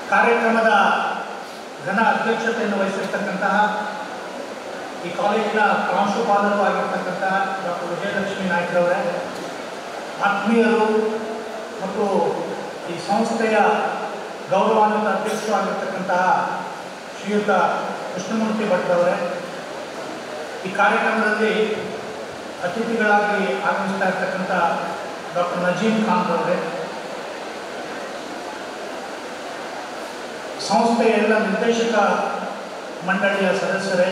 ಕಾರ್ಯಕ್ರಮದ ಘನ ಅಧ್ಯಕ್ಷತೆಯನ್ನು ವಹಿಸಿರ್ತಕ್ಕಂತಹ ಈ ಕಾಲೇಜಿನ ಪ್ರಾಂಶುಪಾಲರು ಆಗಿರ್ತಕ್ಕಂತಹ ಡಾಕ್ಟರ್ ವಿಜಯಲಕ್ಷ್ಮಿ ನಾಯ್ಕರವರೇ ಆತ್ಮೀಯರು ಮತ್ತು ಈ ಸಂಸ್ಥೆಯ ಗೌರವಾನ್ವಿತ ಅಧ್ಯಕ್ಷರು ಆಗಿರ್ತಕ್ಕಂತಹ ಶ್ರೀಯುತ ಕೃಷ್ಣಮೂರ್ತಿ ಭಟ್ರವರೇ ಈ ಕಾರ್ಯಕ್ರಮದಲ್ಲಿ ಅತಿಥಿಗಳಾಗಿ ಆಗಮಿಸ್ತಾ ಇರ್ತಕ್ಕಂಥ ಡಾಕ್ಟರ್ ನಜೀಮ್ ಖಾನ್ ಅವರೇ ಸಂಸ್ಥೆಯ ಎಲ್ಲ ನಿರ್ದೇಶಕ ಮಂಡಳಿಯ ಸದಸ್ಯರೇ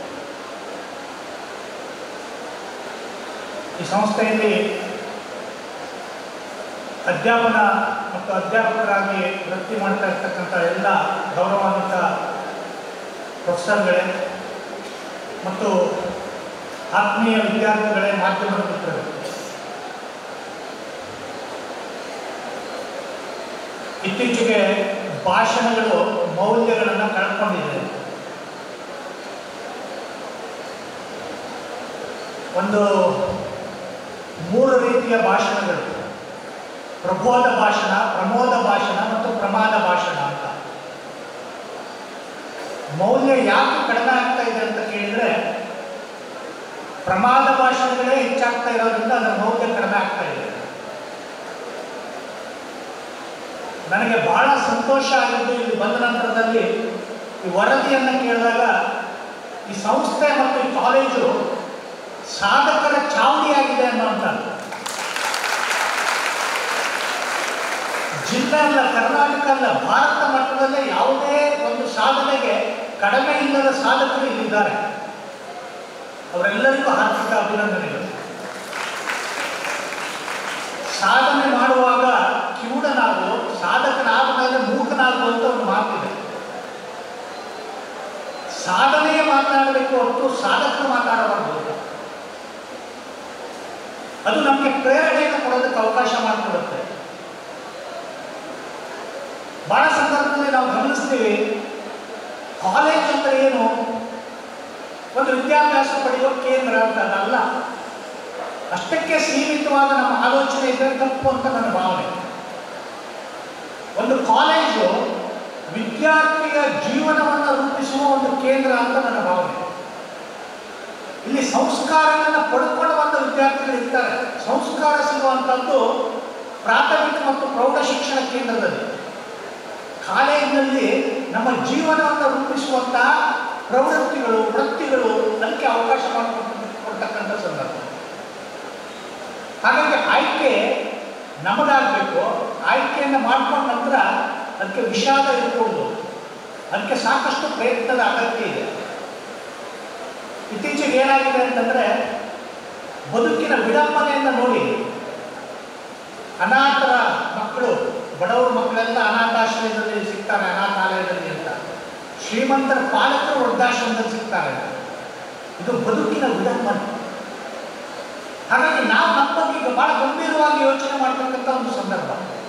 ಈ ಸಂಸ್ಥೆಯಲ್ಲಿ ಅಧ್ಯಾಪನ ಮತ್ತು ಅಧ್ಯಾಪಕರಾಗಿ ವೃತ್ತಿ ಮಾಡ್ತಾ ಇರ್ತಕ್ಕಂಥ ಎಲ್ಲ ಗೌರವಾನ್ವಿತ ಪ್ರೊಫೆಸರ್ಗಳೇ ಮತ್ತು ಆತ್ಮೀಯ ವಿದ್ಯಾರ್ಥಿಗಳೇ ಮಾಧ್ಯಮದ ಮಿತ್ರರು ಇತ್ತೀಚೆಗೆ ಭಾಷಣಗಳು ಮೌಲ್ಯಗಳನ್ನು ಕಳ್ಕೊಂಡಿದೆ ಒಂದು ಮೂರು ರೀತಿಯ ಭಾಷಣಗಳು ಪ್ರಬೋಧ ಭಾಷಣ ಪ್ರಮೋದ ಭಾಷಣ ಮತ್ತು ಪ್ರಮಾದ ಭಾಷಣ ಅಂತ ಮೌಲ್ಯ ಯಾಕೆ ಕಡಿಮೆ ಆಗ್ತಾ ಇದೆ ಅಂತ ಕೇಳಿದ್ರೆ ಪ್ರಮಾದ ಭಾಷಣಗಳೇ ಹೆಚ್ಚಾಗ್ತಾ ಇರೋದ್ರಿಂದ ಅದರ ಮೌಲ್ಯ ಕಡಿಮೆ ಆಗ್ತಾ ಇದೆ ನನಗೆ ಬಹಳ ಸಂತೋಷ ಆಗಿದ್ದು ಇಲ್ಲಿ ಬಂದ ನಂತರದಲ್ಲಿ ಈ ವರದಿಯನ್ನು ಕೇಳಿದಾಗ ಈ ಸಂಸ್ಥೆ ಮತ್ತು ಈ ಕಾಲೇಜು ಸಾಧಕರ ಚಾವಣಿಯಾಗಿದೆ ಅನ್ನುವಂಥದ್ದು ಜಿಲ್ಲೆ ಅಲ್ಲ ಕರ್ನಾಟಕ ಅಲ್ಲ ಭಾರತ ಮಟ್ಟದಲ್ಲೇ ಯಾವುದೇ ಒಂದು ಸಾಧನೆಗೆ ಕಡಿಮೆ ಇಲ್ಲದ ಸಾಧಕರು ಇಲ್ಲಿದ್ದಾರೆ ಅವರೆಲ್ಲರಿಗೂ ಹಾರ್ದಿಕ ಅಭಿನಂದನೆಗಳು ಸಾಧನೆ ಮಾಡುವಾಗ ಕಿವುಡನಾಗು ಸಾಧಕನಾದ ಮೇಲೆ ಮೂಕನಾಗು ಅಂತ ಒಂದು ಮಾತಿದೆ ಸಾಧನೆಯೇ ಮಾತನಾಡಬೇಕು ಹೊರತು ಸಾಧಕರು ಮಾತಾಡಬಾರ್ದು ಅದು ನಮಗೆ ಪ್ರೇರಣೆಯನ್ನು ಕೊಡೋದಕ್ಕೆ ಅವಕಾಶ ಮಾಡಿಕೊಡುತ್ತೆ ಬಹಳ ಸಂದರ್ಭದಲ್ಲಿ ನಾವು ಗಮನಿಸ್ತೀವಿ ಕಾಲೇಜ್ ಅಂದ್ರೆ ಏನು ಒಂದು ವಿದ್ಯಾಭ್ಯಾಸ ಪಡೆಯುವ ಕೇಂದ್ರ ಅಂತ ಅಲ್ಲ ಅಷ್ಟಕ್ಕೆ ಸೀಮಿತವಾದ ನಮ್ಮ ಆಲೋಚನೆ ಇದ್ದರೆ ತಪ್ಪು ಅಂತ ನನ್ನ ಭಾವನೆ ಒಂದು ಕಾಲೇಜು ವಿದ್ಯಾರ್ಥಿಯ ಜೀವನವನ್ನು ರೂಪಿಸುವ ಒಂದು ಕೇಂದ್ರ ಅಂತ ನನ್ನ ಭಾವನೆ ಇಲ್ಲಿ ಸಂಸ್ಕಾರಗಳನ್ನು ಪಡ್ಕೊಂಡು ಬಂದ ವಿದ್ಯಾರ್ಥಿಗಳು ಇರ್ತಾರೆ ಸಂಸ್ಕಾರ ಸಿಗುವಂಥದ್ದು ಪ್ರಾಥಮಿಕ ಮತ್ತು ಪ್ರೌಢ ಶಿಕ್ಷಣ ಕೇಂದ್ರದಲ್ಲಿ ಕಾಲೇಜಿನಲ್ಲಿ ನಮ್ಮ ಜೀವನವನ್ನು ರೂಪಿಸುವಂತಹ ಪ್ರವೃತ್ತಿಗಳು ವೃತ್ತಿಗಳು ಅದಕ್ಕೆ ಅವಕಾಶ ಮಾಡಿಕೊಡ್ತಕ್ಕಂಥ ಸಂದರ್ಭ ಹಾಗಾಗಿ ಆಯ್ಕೆ ನಮಗಾಗಬೇಕು ಆಯ್ಕೆಯನ್ನು ಮಾಡ್ಕೊಂಡ ನಂತರ ಅದಕ್ಕೆ ವಿಷಾದ ಇರಬಹುದು ಅದಕ್ಕೆ ಸಾಕಷ್ಟು ಪ್ರಯತ್ನದ ಅಗತ್ಯ ಇದೆ ಇತ್ತೀಚೆಗೆ ಏನಾಗಿದೆ ಅಂತಂದ್ರೆ ಬದುಕಿನ ವಿಡಂಬನೆಯನ್ನು ನೋಡಿ ಅನಾಥರ ಮಕ್ಕಳು ಬಡವರ ಮಕ್ಕಳೆಲ್ಲ ಅನಾಥಾಶ್ರಯದಲ್ಲಿ ಸಿಗ್ತಾರೆ ಅನಾಥಾಲಯದಲ್ಲಿ ಅಂತ ಶ್ರೀಮಂತರ ಪಾಲಕರು ವೃದ್ಧಾಶ್ರಮದಲ್ಲಿ ಸಿಗ್ತಾರೆ ಇದು ಬದುಕಿನ ವಿಡಂಬನೆ ಹಾಗಾಗಿ ನಾವು ನಮ್ಮ ಬಗ್ಗೆ ಈಗ ಬಹಳ ಗಂಭೀರವಾಗಿ ಯೋಚನೆ ಮಾಡ್ತಕ್ಕಂಥ ಒಂದು ಸಂದರ್ಭ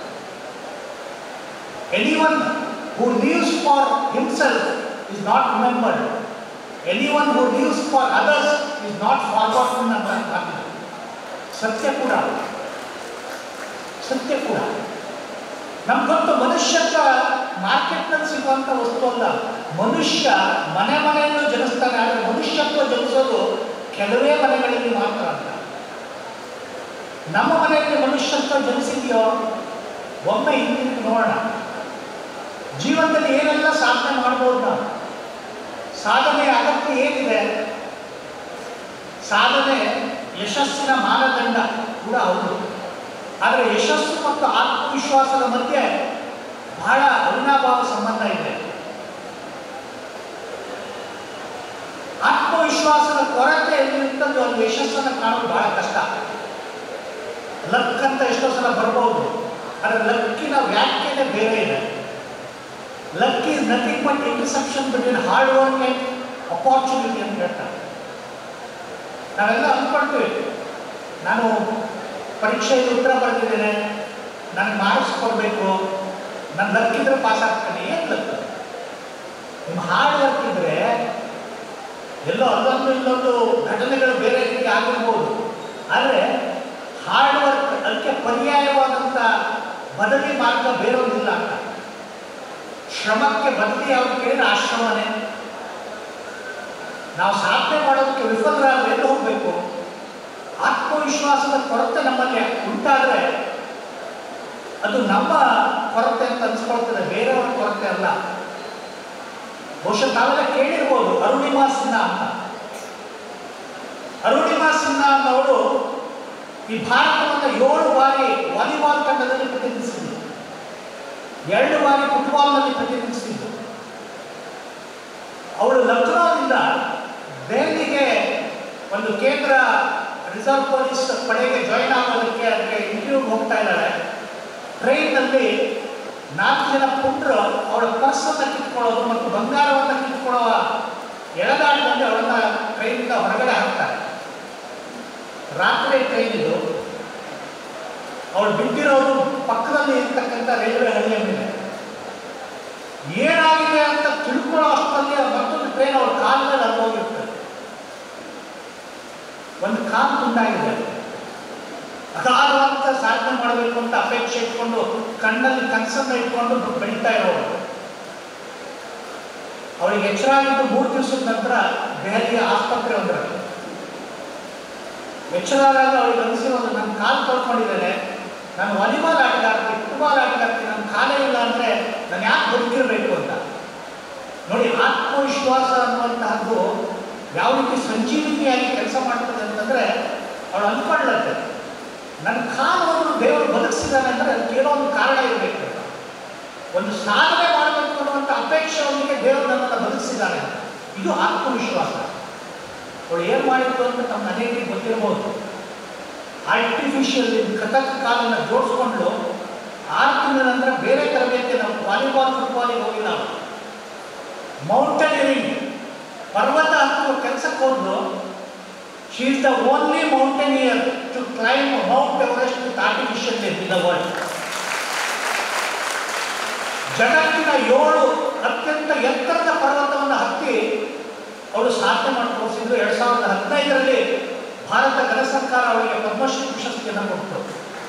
anyone who lives for himself is not remembered anyone who lives for others is not forward ಅಂತ ಹಾಕಿದೆ ಸತ್ಯ ಕೂಡ ಸತ್ಯ ಕೂಡ ನಮ್ಗೊಂದು ಮನುಷ್ಯತ್ವ ಮಾರ್ಕೆಟ್ನಲ್ಲಿ ಸಿಗುವಂಥ ವಸ್ತು ಅಲ್ಲ ಮನುಷ್ಯ ಮನೆ ಮನೆಯಲ್ಲೂ ಜನಿಸ್ತಾನೆ ಆದರೆ ಮನುಷ್ಯತ್ವ ಜನಿಸೋದು ಕೆಲವೇ ಮನೆಗಳಲ್ಲಿ ಮಾತ್ರ ಅಂತ ನಮ್ಮ ಮನೆಯಲ್ಲಿ ಮನುಷ್ಯತ್ವ ಜನಿಸಿದೆಯೋ ಒಮ್ಮೆ ಹಿಂದಿರುಗಿ ನೋಡೋಣ ಜೀವನದಲ್ಲಿ ಏನೆಲ್ಲ ಸಾಧನೆ ಮಾಡ್ಬೋದು ನಾವು ಸಾಧನೆಯ ಅಗತ್ಯ ಏನಿದೆ ಸಾಧನೆ ಯಶಸ್ಸಿನ ಮಾನದಂಡ ಕೂಡ ಹೌದು ಆದರೆ ಯಶಸ್ಸು ಮತ್ತು ಆತ್ಮವಿಶ್ವಾಸದ ಮಧ್ಯೆ ಬಹಳ ಅವಿನಾಭಾವ ಸಂಬಂಧ ಇದೆ ಆತ್ಮವಿಶ್ವಾಸದ ಕೊರತೆ ಎಲ್ಲಿರ್ತದೆ ಒಂದು ಯಶಸ್ಸನ್ನು ಕಾಣೋದು ಬಹಳ ಕಷ್ಟ ಲಕ್ ಅಂತ ಎಷ್ಟೋ ಸಲ ಬರ್ಬೋದು ಆದರೆ ಲಕ್ಕಿನ ವ್ಯಾಖ್ಯೆನೇ ಬೇರೆ ಇದೆ luck is nothing but interception between hard work and opportunity ಅಂತ ಹೇಳ್ತಾರೆ ನಾವೆಲ್ಲ ಅಂದ್ಕೊಳ್ತೀವಿ ನಾನು ಪರೀಕ್ಷೆಯಲ್ಲಿ ಉತ್ತರ ಬರೆದಿದ್ದೇನೆ ನನಗೆ ಮಾರ್ಕ್ಸ್ ಕೊಡಬೇಕು ನನ್ನ ಲಕ್ ಇದ್ರೆ ಪಾಸ್ ಆಗ್ತಾನೆ ಏನು ಲಕ್ ನಿಮ್ಮ ಹಾರ್ಡ್ ವರ್ಕ್ ಇದ್ರೆ ಎಲ್ಲೋ ಅಲ್ಲೊಂದು ಇಲ್ಲೊಂದು ಘಟನೆಗಳು ಬೇರೆ ರೀತಿ ಆಗಿರ್ಬೋದು ಆದರೆ ಹಾರ್ಡ್ ವರ್ಕ್ ಅದಕ್ಕೆ ಪರ್ಯಾಯವಾದಂಥ ಬದಲಿ ಮಾರ್ಗ ಬೇರೊಂದಿಲ್ಲ ಅಂತ ಶ್ರಮಕ್ಕೆ ಬದಲಿ ಯಾವ್ದು ಕೇಳಿದ್ರೆ ಆಶ್ರಮನೇ ನಾವು ಸಾಧನೆ ಮಾಡೋದಕ್ಕೆ ವಿಫಲರಾದ್ರೆ ಎಲ್ಲಿ ಹೋಗಬೇಕು ಆತ್ಮವಿಶ್ವಾಸದ ಕೊರತೆ ನಮ್ಮಲ್ಲಿ ಉಂಟಾದರೆ ಅದು ನಮ್ಮ ಕೊರತೆ ಅಂತ ಅನ್ಸ್ಕೊಳ್ತದೆ ಬೇರೆಯವರ ಕೊರತೆ ಅಲ್ಲ ಬಹುಶಃ ತಾವೆಲ್ಲ ಕೇಳಿರ್ಬೋದು ಅರುಣಿಮಾ ಸಿನ್ಹಾ ಅಂತ ಅರುಣಿಮಾ ಸಿನ್ಹಾ ಅನ್ನೋಳು ಈ ಭಾರತವನ್ನು ಏಳು ಬಾರಿ ವಾಲಿಬಾಲ್ ತಂಡದಲ್ಲಿ ಪ್ರತಿನಿಧಿಸಿದ್ರು ಎರಡು ಬಾರಿ ಫುಟ್ಬಾಲ್ನಲ್ಲಿ ಪ್ರತಿನಿಧಿಸಿದ್ರು ಅವಳು ಲಕ್ನೋದಿಂದ ದೆಹಲಿಗೆ ಒಂದು ಕೇಂದ್ರ ರಿಸರ್ವ್ ಪೊಲೀಸ್ ಪಡೆಗೆ ಜಾಯಿನ್ ಆಗೋದಕ್ಕೆ ಅದಕ್ಕೆ ಇಂಟರ್ವ್ಯೂಗೆ ಹೋಗ್ತಾ ಇದ್ದಾಳೆ ಟ್ರೈನ್ನಲ್ಲಿ ನಾಲ್ಕು ಜನ ಪುಟ್ರು ಅವಳ ಪರ್ಸನ್ನು ಕಿತ್ಕೊಳ್ಳೋದು ಮತ್ತು ಬಂಗಾರವನ್ನು ಕಿತ್ಕೊಳ್ಳುವ ಎಳೆದಾಟದಲ್ಲಿ ಅವಳನ್ನ ಟ್ರೈನಿಂದ ಹೊರಗಡೆ ಹಾಕ್ತಾರೆ ರಾತ್ರಿ ಟ್ರೈನ್ ಇದು ಅವಳು ಬಿದ್ದಿರೋದು ಪಕ್ಕದಲ್ಲಿ ಇರ್ತಕ್ಕಂಥ ರೈಲ್ವೆ ಹಳಿಯ ಮೇಲೆ ಏನಾಗಿದೆ ಅಂತ ತಿಳ್ಕೊಳ್ಳೋ ಅಷ್ಟರಲ್ಲಿ ಮತ್ತೊಂದು ಟ್ರೈನ್ ಅವಳ ಕಾಲದಲ್ಲಿ ಅಲ್ಲಿ ಹೋಗಿರ್ತದೆ ಒಂದು ಕಾಲು ತುಂಡಾಗಿದೆ ಅಗಾಧವಂತ ಸಾಧನೆ ಮಾಡಬೇಕು ಅಂತ ಅಪೇಕ್ಷೆ ಇಟ್ಕೊಂಡು ಕಣ್ಣಲ್ಲಿ ಕನಸನ್ನ ಇಟ್ಕೊಂಡು ಬೆಳೀತಾ ಇರೋರು ಅವಳಿಗೆ ಎಚ್ಚರ ಆಗಿದ್ದು ಮೂರು ದಿವಸದ ನಂತರ ದೆಹಲಿಯ ಆಸ್ಪತ್ರೆ ಒಂದರಲ್ಲಿ ಎಚ್ಚರ ಆದಾಗ ಅವಳಿಗೆ ಅನಿಸಿರೋದು ನನ್ನ ಕಾಲು ಕಳ್ಕೊಂಡಿದ್ದೇನೆ ನಾನು ವಾಲಿಬಾಲ್ ಆಟಗಾರ್ತಿ ಫುಟ್ಬಾಲ್ ಆಟಗಾರ್ತಿ ನನ್ನ ಕಾಲೇ ಇಲ್ಲ ಅಂದರೆ ನಾನು ಯಾಕೆ ಬದುಕಿರಬೇಕು ಅಂತ ನೋಡಿ ಆತ್ಮವಿಶ್ವಾಸ ಅನ್ನುವಂತಹದ್ದು ಯಾವ ರೀತಿ ಸಂಜೀವಿನಿಯಾಗಿ ಕೆಲಸ ಮಾಡ್ತದೆ ಅಂತಂದರೆ ಅವಳು ಅಂದ್ಕೊಳ್ಳತ್ತೆ ನನ್ನ ಕಾಲವನ್ನು ದೇವರು ಬದುಕಿಸಿದ್ದಾನೆ ಅಂದರೆ ಅದಕ್ಕೆ ಏನೋ ಒಂದು ಕಾರಣ ಇರಬೇಕು ಒಂದು ಸಾಧನೆ ಮಾಡಬೇಕು ಅನ್ನುವಂಥ ಅಪೇಕ್ಷೆಯೊಂದಿಗೆ ದೇವರು ನನ್ನನ್ನು ಬದುಕಿಸಿದ್ದಾನೆ ಇದು ಆತ್ಮವಿಶ್ವಾಸ ಅವಳು ಏನು ಮಾಡಿತ್ತು ಅಂತ ತಮ್ಮ ಮನೆಯಲ್ಲಿ ಗೊತ್ತಿರಬಹುದು ಆರ್ಟಿಫಿಷಿಯಲ್ ಕಥಕ್ ಕಾಲನ್ನು ಜೋಡಿಸ್ಕೊಂಡು ಆರು ತಿಂಗಳ ನಂತರ ಬೇರೆ ತರಬೇತಿ ನಾವು ವಾಲಿಬಾಲ್ ಫುಟ್ಬಾಲಿಗೆ ಹೋಗಿಲ್ಲ ಅವಳು ಮೌಂಟೇನಿಯರಿಂಗ್ ಪರ್ವತ ಹತ್ತುವ ಕೆಲಸಕ್ಕೆ ಹೋದ್ಲು she is the only mountaineer to climb Mount Everest with artificial in the world ಜಗತ್ತಿನ ಏಳು ಅತ್ಯಂತ ಎತ್ತರದ ಪರ್ವತವನ್ನು ಹತ್ತಿ ಅವಳು ಸಾಧನೆ ಮಾಡಿ ತೋರಿಸಿದ್ದು ಎರಡ್ ಸಾವಿರದ ಹದಿನೈದರಲ್ಲಿ ಭಾರತ ಗಣ ಸರ್ಕಾರ ಅವಳಿಗೆ ಪದ್ಮಶ್ರೀ ಪ್ರಶಸ್ತಿಯನ್ನು ಕೊಟ್ಟು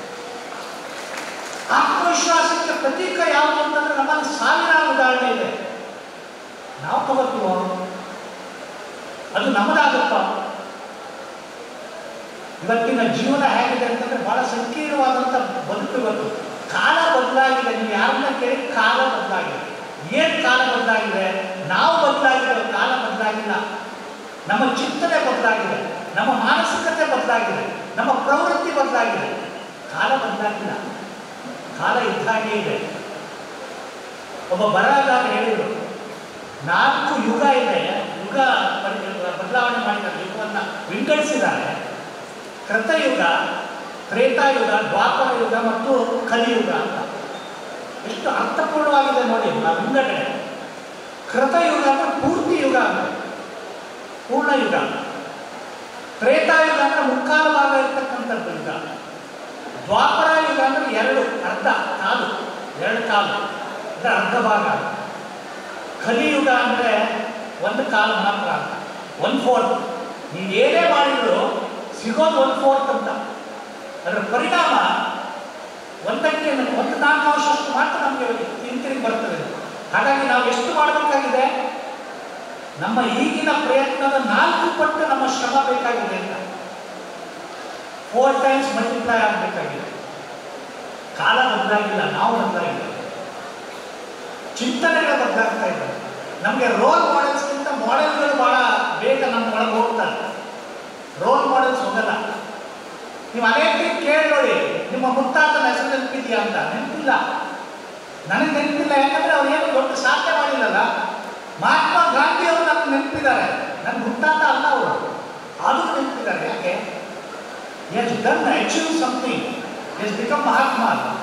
ಆತ್ಮವಿಶ್ವಾಸಕ್ಕೆ ಪ್ರತೀಕ ಯಾವುದು ಅಂತಂದ್ರೆ ನಮ್ಮಲ್ಲಿ ಸಾವಿರಾರು ಉದಾಹರಣೆ ಇದೆ ನಾವು ತಗೋತೀವೋ ಅದು ನಮ್ಮದಾಗತ್ತ ಇವತ್ತಿನ ಜೀವನ ಹೇಗಿದೆ ಅಂತಂದ್ರೆ ಬಹಳ ಸಂಕೀರ್ಣವಾದಂಥ ಬದುಕು ಇವತ್ತು ಕಾಲ ಬದಲಾಗಿದೆ ನೀವು ಯಾರನ್ನ ಕೇಳಿ ಕಾಲ ಬದಲಾಗಿದೆ ಏನ್ ಕಾಲ ಬದಲಾಗಿದೆ ನಾವು ಬದಲಾಗಿರೋ ಕಾಲ ಬದಲಾಗಿಲ್ಲ ನಮ್ಮ ಚಿಂತನೆ ಬದಲಾಗಿದೆ ನಮ್ಮ ಮಾನಸಿಕತೆ ಬದಲಾಗಿದೆ ನಮ್ಮ ಪ್ರವೃತ್ತಿ ಬದಲಾಗಿದೆ ಕಾಲ ಬದಲಾಗಿಲ್ಲ ಕಾಲ ಇದ್ದಾಗೆ ಇದೆ ಒಬ್ಬ ಬರಹಗಾರ ಹೇಳಿದರು ನಾಲ್ಕು ಯುಗ ಇದೆ ಯುಗ ಪರಿ- ಬದಲಾವಣೆ ಮಾಡಿದ್ದಾರೆ ಯುಗವನ್ನು ವಿಂಗಡಿಸಿದ್ದಾರೆ ಕೃತಯುಗ ತ್ರೇತಾಯುಗ ದ್ವಾಪರ ಯುಗ ಮತ್ತು ಕಲಿಯುಗ ಅಂತ ಎಷ್ಟು ಅರ್ಥಪೂರ್ಣವಾಗಿದೆ ನೋಡಿ ಆ ವಿಂಗಡಣೆ ಕೃತಯುಗ ಅಂದ್ರೆ ಪೂರ್ತಿ ಯುಗ ಅಂತ ಪೂರ್ಣ ಯುಗ ತ್ರೇತಾಯುಗ ಅಂದ್ರೆ ಮುಕ್ಕಾಲ ಭಾಗ ಇರ್ತಕ್ಕಂಥದ್ದು ಯುಗ ದ್ವಾಪರ ಯುಗ ಅಂದ್ರೆ ಎರಡು ಅರ್ಧ ಕಾಲು ಎರಡು ಕಾಲು ಅಂದ್ರೆ ಅರ್ಧ ಭಾಗ ಕಲಿಯುಗ ಅಂದ್ರೆ ಒಂದು ಕಾಲು ಮಾತ್ರ ಅಂತ ಒನ್ ಫೋರ್ತ್ ನೀವು ಏನೇ ಮಾಡಿದ್ರು ಸಿಗೋದು ಒನ್ ಫೋರ್ತ್ ಅಂತ ಅದರ ಪರಿಣಾಮ ಒಂದಕ್ಕೆ ಒಂದು ನಾಲ್ಕಾಂಶಷ್ಟು ಮಾತ್ರ ನಮಗೆ ಹಿಂತಿರುಗಿ ಬರ್ತದೆ ಹಾಗಾಗಿ ನಾವು ಎಷ್ಟು ಮಾಡಬೇಕಾಗಿದೆ ನಮ್ಮ ಈಗಿನ ಪ್ರಯತ್ನದ ನಾಲ್ಕು ಪಟ್ಟು ನಮ್ಮ ಶ್ರಮ ಬೇಕಾಗಿದೆ ಅಂತ ಫೋರ್ ಟೈಮ್ಸ್ ಮಲ್ಟಿಪ್ಲೈ ಆಗಬೇಕಾಗಿದೆ ಕಾಲ ಬದಲಾಗಿಲ್ಲ ನಾವು ಬದಲಾಗಿಲ್ಲ ಚಿಂತನೆಗಳು ಬದಲಾಗ್ತಾ ಇದ್ದಾವೆ ನಮಗೆ ರೋಲ್ ಮಾಡೆಲ್ಸ್ಗಿಂತ ಮಾಡೆಲ್ಗಳು ಬಹಳ ಬೇಗ ನಮ್ಮ ಒಳಗೆ ಹೋಗ್ತಾರೆ ರೋಲ್ ಮಾಡೆಲ್ಸ್ ಹೋಗಲ್ಲ ನೀವು ಅನೇಕ ಕೇಳಿ ನೋಡಿ ನಿಮ್ಮ ಮುತ್ತಾತನ ಹೆಸರು ನೆನಪಿದೆಯಾ ಅಂತ ನೆನಪಿಲ್ಲ ನನಗೆ ನೆನಪಿಲ್ಲ ಯಾಕಂದ್ರೆ ಅವ್ರು ಏನು ದೊಡ್ಡ ಸಾಧನೆ ಮಾಡಿಲ್ಲಲ್ಲ ಮಹಾತ್ಮ ಗಾಂಧಿ ಅವರು ನನಗೆ ನೆನಪಿದ್ದಾರೆ ನನ್ನ ಮುತ್ತಾತ ಅಲ್ಲ ಅವರು ಆದರೂ ನೆನಪಿದ್ದಾರೆ ಯಾಕೆ has done achieve something has become Mahatma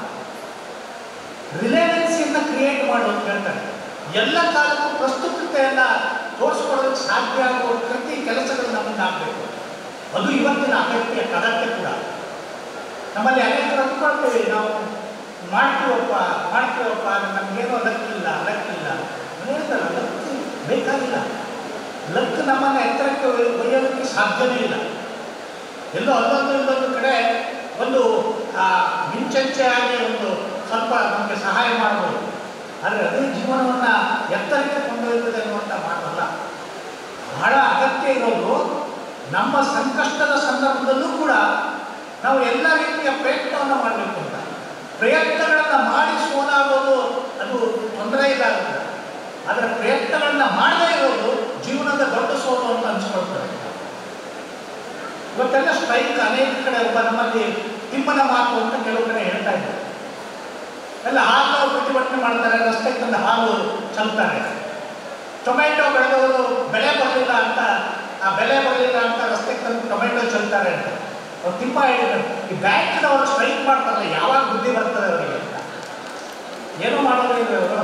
ರಿಲೇವೆನ್ಸಿಯನ್ನು ಕ್ರಿಯೇಟ್ ಮಾಡು ಅಂತ ಹೇಳ್ತಾರೆ ಎಲ್ಲ ಕಾಲಕ್ಕೂ ಪ್ರಸ್ತುತತೆಯನ್ನ ತೋರಿಸ್ಕೊಡೋದಕ್ಕೆ ಸಾಧ್ಯ ಆಗುವ ಪ್ರತಿ ಕೆಲಸಗಳು ನಮ್ಮನ್ನು ಆಗಬೇಕು ಅದು ಇವತ್ತಿನ ಅಗತ್ಯ ಅಗತ್ಯ ಕೂಡ ನಮ್ಮಲ್ಲಿ ಅನೇಕರು ಅಂದ್ಕೊಳ್ತೇವೆ ನಾವು ಮಾಡ್ತೀವಪ್ಪ ಮಾಡ್ತೀವಪ್ಪ ನಮಗೇನೋ ಲಕ್ಕಿಲ್ಲ ಲಕ್ಕಿಲ್ಲ ಹೇಳ್ತಾರೆ ಲಕ್ ಬೇಕಾಗಿಲ್ಲ ಲಕ್ ನಮ್ಮನ್ನು ಎತ್ತರಕ್ಕೆ ಒಯ್ಯ- ಒಯ್ಯೋದಕ್ಕೆ ಸಾಧ್ಯವೇ ಇಲ್ಲ ಎಲ್ಲೋ ಅಲ್ಲೊಂದು ಇಲ್ಲೊಂದು ಕಡೆ ಒಂದು ಆ, ಮಿಂಚಂಚೆ ಆಗಿ ಒಂದು ಸ್ವಲ್ಪ ನಮಗೆ ಸಹಾಯ ಮಾಡ್ಬೋದು ಆದರೆ ಅದೇ ಜೀವನವನ್ನು ಎತ್ತರಕ್ಕೆ ಕೊಂಡೊಯ್ಯುತ್ತದೆ ಅನ್ನುವಂಥ ಮಾತಲ್ಲ ಬಹಳ ಅಗತ್ಯ ಇರೋದು ನಮ್ಮ ಸಂಕಷ್ಟದ ಸಂದರ್ಭದಲ್ಲೂ ಕೂಡ ನಾವು ಎಲ್ಲ ರೀತಿಯ ಪ್ರಯತ್ನವನ್ನು ಮಾಡಬೇಕು ಅಂತ ಪ್ರಯತ್ನಗಳನ್ನು ಮಾಡಿ ಸೋಲಾಗೋದು ಅದು ತೊಂದರೆ ಇಲ್ಲ ಅಂತ ಆದರೆ ಪ್ರಯತ್ನಗಳನ್ನ ಮಾಡದೇ ಇರೋದು ಜೀವನದ ದೊಡ್ಡ ಸೋಲು ಅಂತ ಅನ್ಸ್ಕೊಳ್ತಾರೆ ಇವತ್ತೆಲ್ಲ ಸ್ಟ್ರೈಕ್ ಅನೇಕ ಕಡೆ ಒಬ್ಬ ನಮ್ಮಲ್ಲಿ ತಿಮ್ಮನ ಮಾತು ಅಂತ ಕೆಲವು ಕಡೆ ಹೇಳ್ತಾ ಇದ್ದಾರೆ ಎಲ್ಲ ಹಾಲು ಪ್ರತಿಭಟನೆ ಮಾಡ್ತಾರೆ ರಸ್ತೆಗೆ ತಂದು ಹಾಲು ಚಲ್ತಾರೆ ಟೊಮೆಟೊ ಬೆಳೆದವರು ಬೆಲೆ ಬರಲಿಲ್ಲ ಅಂತ ಆ ಬೆಲೆ ಬರಲಿಲ್ಲ ಅಂತ ರಸ್ತೆಗೆ ತಂದು ಟೊಮೆಟೊ ಚೆಲ್ತಾರೆ ಅಂತ ಅವ್ರು ತಿಮ್ಮ ಹೇಳಿದ್ರು ಈ ಬ್ಯಾಂಕಿನವರು ಸ್ಟ್ರೈಕ್ ಮಾಡ್ತಾರಲ್ಲ ಯಾವಾಗ ಬುದ್ಧಿ ಬರ್ತದೆ ಅವರಿಗೆ ಅಂತ ಏನು ಮಾಡೋದಿಲ್ಲ ಅವರು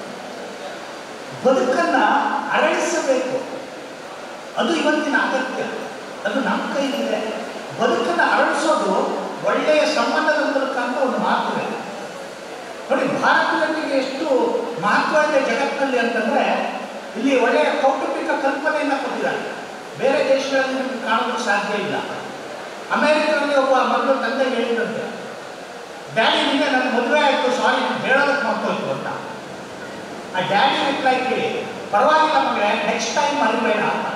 ಬದುಕನ್ನ ಅರಳಿಸಬೇಕು ಅದು ಇವತ್ತಿನ ಅಗತ್ಯ ಅದು ನಮ್ಮ ಕೈಲಿದೆ ಬದುಕನ್ನು ಅರಳಿಸೋದು ಒಳ್ಳೆಯ ಸಂಬಂಧದ ಮೂಲಕ ಅಂತ ಒಂದು ಮಾತು ಇದೆ ನೋಡಿ ಭಾರತದಲ್ಲಿ ಎಷ್ಟು ಮಹತ್ವ ಇದೆ ಜಗತ್ತಿನಲ್ಲಿ ಅಂತಂದ್ರೆ ಇಲ್ಲಿ ಒಳ್ಳೆಯ ಕೌಟುಂಬಿಕ ಕಲ್ಪನೆಯನ್ನು ಕೊಟ್ಟಿದ್ದಾರೆ ಬೇರೆ ದೇಶಗಳಲ್ಲಿ ನಿಮಗೆ ಕಾಣೋದಕ್ಕೆ ಸಾಧ್ಯ ಇಲ್ಲ ಅಮೆರಿಕದಲ್ಲಿ ಒಬ್ಬ ಮಗಳು ತಂದೆ ಹೇಳಿದಂತೆ ಡ್ಯಾಡಿ ನಿಮಗೆ ನನ್ನ ಮದುವೆ ಆಯಿತು ಸಾರಿ ಹೇಳೋದಕ್ಕೆ ಮರ್ತೋಯ್ತು ಅಂತ ಆ ಡ್ಯಾಡಿ ರಿಪ್ಲೈ ಕೇಳಿ ಪರವಾಗಿಲ್ಲ ಮಗಳೇ ನೆಕ್ಸ್ಟ್ ಟೈಮ್ ಮರಿಬೇಡ ಅಂತ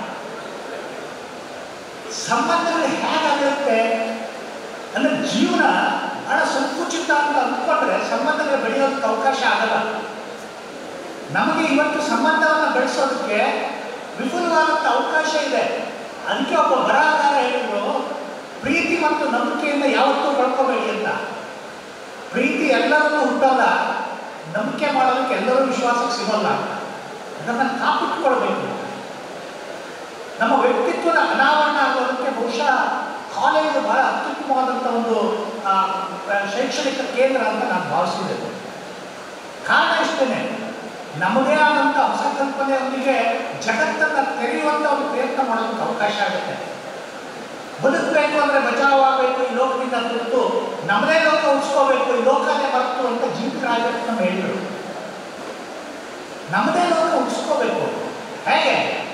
ಸಂಬಂಧಗಳು ಹೇಗಾಗಿರುತ್ತೆ ಅಂದರೆ ಜೀವನ ಬಹಳ ಸಂಕುಚಿತ ಅಂತ ಅಂದ್ಕೊಂಡ್ರೆ ಸಂಬಂಧಗಳು ಬೆಳೆಯೋದಕ್ಕೆ ಅವಕಾಶ ಆಗಲ್ಲ ನಮಗೆ ಇವತ್ತು ಸಂಬಂಧವನ್ನು ಬೆಳೆಸೋದಕ್ಕೆ ವಿಪುಲವಾದಂಥ ಅವಕಾಶ ಇದೆ ಅದಕ್ಕೆ ಒಬ್ಬ ಬರಹಗಾರ ಹೇಳಿದ್ರು ಪ್ರೀತಿ ಮತ್ತು ನಂಬಿಕೆಯಿಂದ ಯಾವತ್ತೂ ಕಳ್ಕೋಬೇಡಿ ಅಂತ ಪ್ರೀತಿ ಎಲ್ಲರನ್ನೂ ಹುಟ್ಟಲ್ಲ ನಂಬಿಕೆ ಮಾಡೋದಕ್ಕೆ ಎಲ್ಲರೂ ವಿಶ್ವಾಸಕ್ಕೆ ಸಿಗೋಲ್ಲ ಅದನ್ನು ಕಾಪಿಟ್ಕೊಳ್ಬೇಕು ನಮ್ಮ ವ್ಯಕ್ತಿತ್ವದ ಅನಾವರಣ ಆಗೋದಕ್ಕೆ ಬಹುಶಃ ಕಾಲೇಜು ಬಹಳ ಅತ್ಯುತ್ತಮವಾದಂಥ ಒಂದು ಆ, ಶೈಕ್ಷಣಿಕ ಕೇಂದ್ರ ಅಂತ ನಾನು ಭಾವಿಸಿದ್ದೇನೆ ಕಾರಣ ಇಷ್ಟೇ ನಮ್ಮದೇ ಆದಂಥ ಹೊಸ ಕಲ್ಪನೆಯೊಂದಿಗೆ ಜಗತ್ತನ್ನು ತೆರೆಯುವಂಥ ಒಂದು ಪ್ರಯತ್ನ ಮಾಡೋದಕ್ಕೆ ಅವಕಾಶ ಆಗುತ್ತೆ ಬದುಕಬೇಕು ಅಂದರೆ ಬಚಾವ್ ಆಗಬೇಕು ಈ ಲೋಕದಿಂದ ಕುರಿತು ನಮ್ಮದೇ ಲೋಕ ಉಳಿಸ್ಕೋಬೇಕು ಈ ಲೋಕನೇ ಬರುತ್ತು ಅಂತ ಜೀವಿತ ರಾಜರು ನಮ್ಮ ಹೇಳಿದರು ನಮ್ಮದೇ ಲೋಕ ಉಳಿಸ್ಕೋಬೇಕು ಹೇಗೆ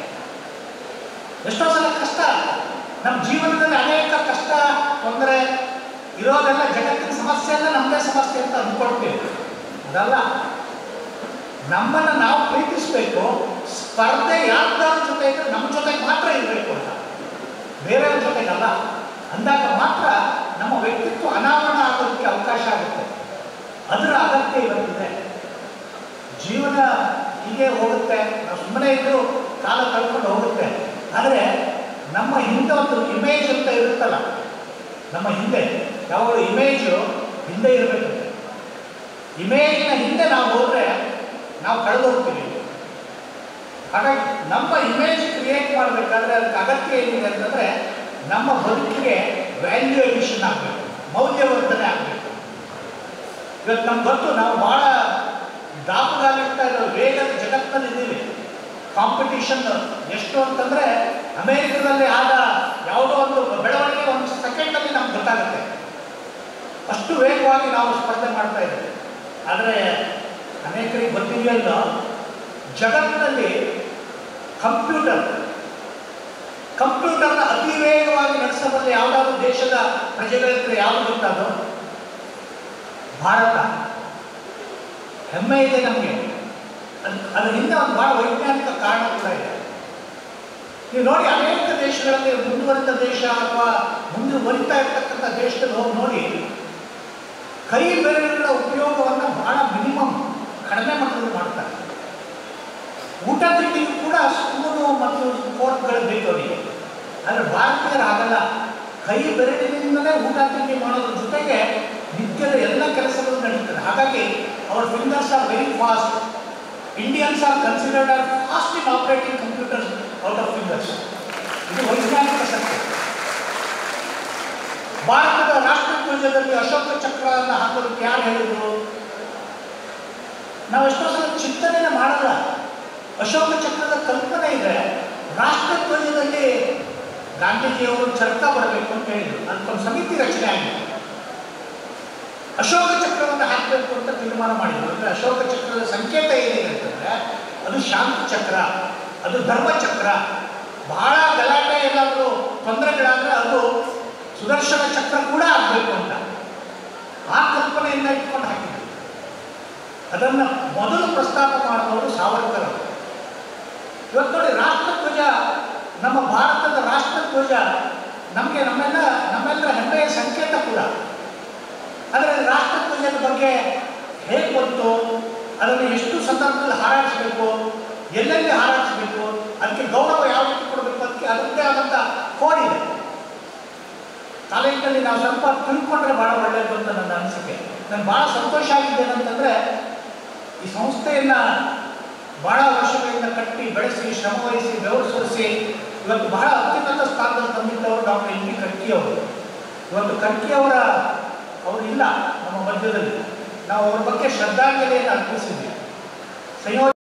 ಎಷ್ಟೋ ಸಲ ಕಷ್ಟ ನಮ್ಮ ಜೀವನದಲ್ಲಿ ಅನೇಕ ಕಷ್ಟ ತೊಂದರೆ ಇರೋದೆಲ್ಲ ಜಗತ್ತಿನ ಸಮಸ್ಯೆ ಎಲ್ಲ ನಮ್ಮದೇ ಸಮಸ್ಯೆ ಅಂತ ಅಂದ್ಕೊಳ್ತೀವಿ ಅದಲ್ಲ ನಮ್ಮನ್ನು ನಾವು ಪ್ರೀತಿಸಬೇಕು ಸ್ಪರ್ಧೆ ಯಾರ್ದಾರ ಜೊತೆ ಇದ್ರೆ ನಮ್ಮ ಜೊತೆಗೆ ಮಾತ್ರ ಇರಬೇಕು ಅಂತ ಬೇರೆಯವ್ರ ಜೊತೆಗಲ್ಲ ಅಂದಾಗ ಮಾತ್ರ ನಮ್ಮ ವ್ಯಕ್ತಿತ್ವ ಅನಾವರಣ ಆಗೋದಕ್ಕೆ ಅವಕಾಶ ಆಗುತ್ತೆ ಅದರ ಅಗತ್ಯ ಇವತ್ತಿದೆ ಜೀವನ ಹೀಗೆ ಹೋಗುತ್ತೆ ನಾವು ಸುಮ್ಮನೆ ಇದ್ದು ಕಾಲ ಕಳ್ಕೊಂಡು ಹೋಗುತ್ತೆ ಆದರೆ ನಮ್ಮ ಹಿಂದೆ ಒಂದು ಇಮೇಜ್ ಅಂತ ಇರುತ್ತಲ್ಲ ನಮ್ಮ ಹಿಂದೆ ಯಾವಾಗಲೂ ಇಮೇಜು ಹಿಂದೆ ಇರಬೇಕಂತೆ ಇಮೇಜಿನ ಹಿಂದೆ ನಾವು ಹೋದರೆ ನಾವು ಕಳೆದು ಹೋಗ್ತೀವಿ ಹಾಗಾಗಿ ನಮ್ಮ ಇಮೇಜ್ ಕ್ರಿಯೇಟ್ ಮಾಡಬೇಕಾದ್ರೆ ಅದಕ್ಕೆ ಅಗತ್ಯ ಏನಿದೆ ಅಂತಂದರೆ ನಮ್ಮ ಬದುಕಿಗೆ ವ್ಯಾಲ್ಯೂ ಎಡಿಷನ್ ಆಗಬೇಕು ಮೌಲ್ಯವರ್ಧನೆ ಆಗಬೇಕು ಇವತ್ತು ನಮ್ಗೆ ಗೊತ್ತು ನಾವು ಭಾಳ ದಾಪುಗಾಲಿಡ್ತಾ ಇರೋ ವೇಗದ ಜಗತ್ತಿನಲ್ಲಿ ಇದ್ದೀವಿ ಕಾಂಪಿಟಿಷನ್ ಎಷ್ಟು ಅಂತಂದರೆ ಅಮೇರಿಕದಲ್ಲಿ ಆದ ಯಾವುದೋ ಒಂದು ಬೆಳವಣಿಗೆ ಒಂದು ಸೆಕೆಂಡಲ್ಲಿ ನಮ್ಗೆ ಗೊತ್ತಾಗುತ್ತೆ ಅಷ್ಟು ವೇಗವಾಗಿ ನಾವು ಸ್ಪರ್ಧೆ ಮಾಡ್ತಾ ಇದ್ದೇವೆ ಆದರೆ ಅನೇಕರಿಗೆ ಗೊತ್ತಿದೆಯಲ್ಲ ಜಗತ್ತಿನಲ್ಲಿ ಕಂಪ್ಯೂಟರ್ ಕಂಪ್ಯೂಟರ್ನ ಅತಿ ವೇಗವಾಗಿ ನಡೆಸಬಲ್ಲ ಯಾವುದಾದ್ರೂ ದೇಶದ ಪ್ರಜೆಗಳಿದ್ರೆ ಯಾವುದು ಗೊತ್ತಾದು ಭಾರತ ಹೆಮ್ಮೆ ಇದೆ ನಮಗೆ ಅದು ಅದ್ರ ಹಿಂದೆ ಒಂದು ಭಾಳ ವೈಜ್ಞಾನಿಕ ಕಾರಣ ಕೂಡ ಇದೆ ನೀವು ನೋಡಿ ಅನೇಕ ದೇಶಗಳಲ್ಲಿ ಮುಂದುವರಿದ ದೇಶ ಅಥವಾ ಮುಂದುವರಿತಾ ಇರ್ತಕ್ಕಂಥ ದೇಶದಲ್ಲಿ ಹೋಗಿ ನೋಡಿ ಕೈ ಬೆರಳುಗಳ ಉಪಯೋಗವನ್ನು ಬಹಳ ಮಿನಿಮಮ್ ಕಡಿಮೆ ಮಟ್ಟದಲ್ಲಿ ಮಾಡ್ತಾರೆ ಊಟ ತಿಂಡಿಗೂ ಕೂಡ ಸ್ಪೂನು ಮತ್ತು ಫೋರ್ಕ್ಗಳು ಬೇಕು ಅವರಿಗೆ ಆದರೆ ಭಾರತೀಯರು ಆಗಲ್ಲ ಕೈ ಬೆರಳಿನಿಂದಲೇ ಊಟ ತಿಂಡಿ ಮಾಡೋದ್ರ ಜೊತೆಗೆ ನಿತ್ಯದ ಎಲ್ಲ ಕೆಲಸಗಳು ನಡೀತದೆ ಹಾಗಾಗಿ ಅವರ fingers are very fast Indians are considered are fast in operating computers out of fingers ಇದು ವೈಜ್ಞಾನಿಕ ಸತ್ಯ ಭಾರತದ ರಾಷ್ಟ್ರಧ್ವಜದಲ್ಲಿ ಅಶೋಕ ಚಕ್ರವನ್ನು ಹಾಕೋದಕ್ಕೆ ಯಾರು ಹೇಳಿದ್ರು ನಾವು ಎಷ್ಟೋ ಸಲ ಚಿಂತನೆ ಮಾಡಲ್ಲ ಅಶೋಕ ಚಕ್ರದ ಕಲ್ಪನೆ ಇದೆ ರಾಷ್ಟ್ರಧ್ವಜದಲ್ಲಿ ಗಾಂಧೀಜಿಯವರು ಚರ್ಕ ಬರಬೇಕು ಅಂತ ಹೇಳಿದ್ರು ಅದಕ್ಕೊಂದು ಸಮಿತಿ ರಚನೆ ಆಗಿದೆ ಅಶೋಕ ಚಕ್ರವನ್ನು ಹಾಕಬೇಕು ಅಂತ ತೀರ್ಮಾನ ಮಾಡಿದ್ರು ಅಂದರೆ ಅಶೋಕ ಚಕ್ರದ ಸಂಕೇತ ಏನಿದೆ ಅಂತಂದರೆ ಅದು ಶಾಂತಿ ಚಕ್ರ ಅದು ಧರ್ಮ ಚಕ್ರ ಬಹಳ ಗಲಾಟೆ ಏನಾದರೂ ತೊಂದರೆಗಳಾದರೆ ಅದು ಸುದರ್ಶನ ಚಕ್ರ ಕೂಡ ಆಗಬೇಕು ಅಂತ ಆ ಕಲ್ಪನೆಯಿಂದ ಇಟ್ಕೊಂಡು ಹಾಕಿದ್ರು ಅದನ್ನು ಮೊದಲು ಪ್ರಸ್ತಾಪ ಮಾಡಿದವರು ಸಾವರ್ಕರ್ ಅವರು ಇವತ್ತು ನೋಡಿ ರಾಷ್ಟ್ರಧ್ವಜ ನಮ್ಮ ಭಾರತದ ರಾಷ್ಟ್ರಧ್ವಜ ನಮಗೆ ನಮ್ಮೆಲ್ಲ ನಮ್ಮೆಲ್ಲರ ಹೆಮ್ಮೆಯ ಸಂಕೇತ ಕೂಡ ಆದರೆ ರಾಷ್ಟ್ರಧ್ವಜದ ಬಗ್ಗೆ ಹೇಗೆ ಬಂತು ಅದನ್ನು ಎಷ್ಟು ಸಂದರ್ಭದಲ್ಲಿ ಹಾರಾಡಿಸಬೇಕು ಎಲ್ಲೆಲ್ಲಿ ಹಾರಾಡಿಸಬೇಕು ಅದಕ್ಕೆ ಗೌರವ ಯಾವ ರೀತಿ ಕೊಡಬೇಕು ಅದಕ್ಕೆ ಅದರದ್ದೇ ಆದಂಥ ಕೋಡ್ ಇದೆ ಕಾಲೇಜಿನಲ್ಲಿ ನಾವು ಸ್ವಲ್ಪ ತಿಳ್ಕೊಂಡ್ರೆ ಭಾಳ ಒಳ್ಳೆಯದು ಅಂತ ನನ್ನ ಅನಿಸಿಕೆ ನಾನು ಭಾಳ ಸಂತೋಷ ಆಗಿದ್ದೇನೆಂತಂದರೆ ಈ ಸಂಸ್ಥೆಯನ್ನು ಬಹಳ ವರ್ಷಗಳಿಂದ ಕಟ್ಟಿ ಬೆಳೆಸಿ ಶ್ರಮವಹಿಸಿ ಬೆವರು ಸುರಿಸಿ ಇವತ್ತು ಬಹಳ ಅತ್ಯುನ್ನತ ಸ್ಥಾನದಲ್ಲಿ ತಂದಿದ್ದವರು ಡಾಕ್ಟರ್ ಎಂ ಬಿ ಕರ್ಕಿಯವರು ಇವತ್ತು ಕರ್ಕಿಯವರ ಅವರು ಇಲ್ಲ ನಮ್ಮ ಮಧ್ಯದಲ್ಲಿ ನಾವು ಅವ್ರ ಬಗ್ಗೆ ಶ್ರದ್ಧಾಂಜಲಿಯನ್ನು ಅರ್ಪಿಸಿದ್ವಿ ಸಂಯೋಜನೆ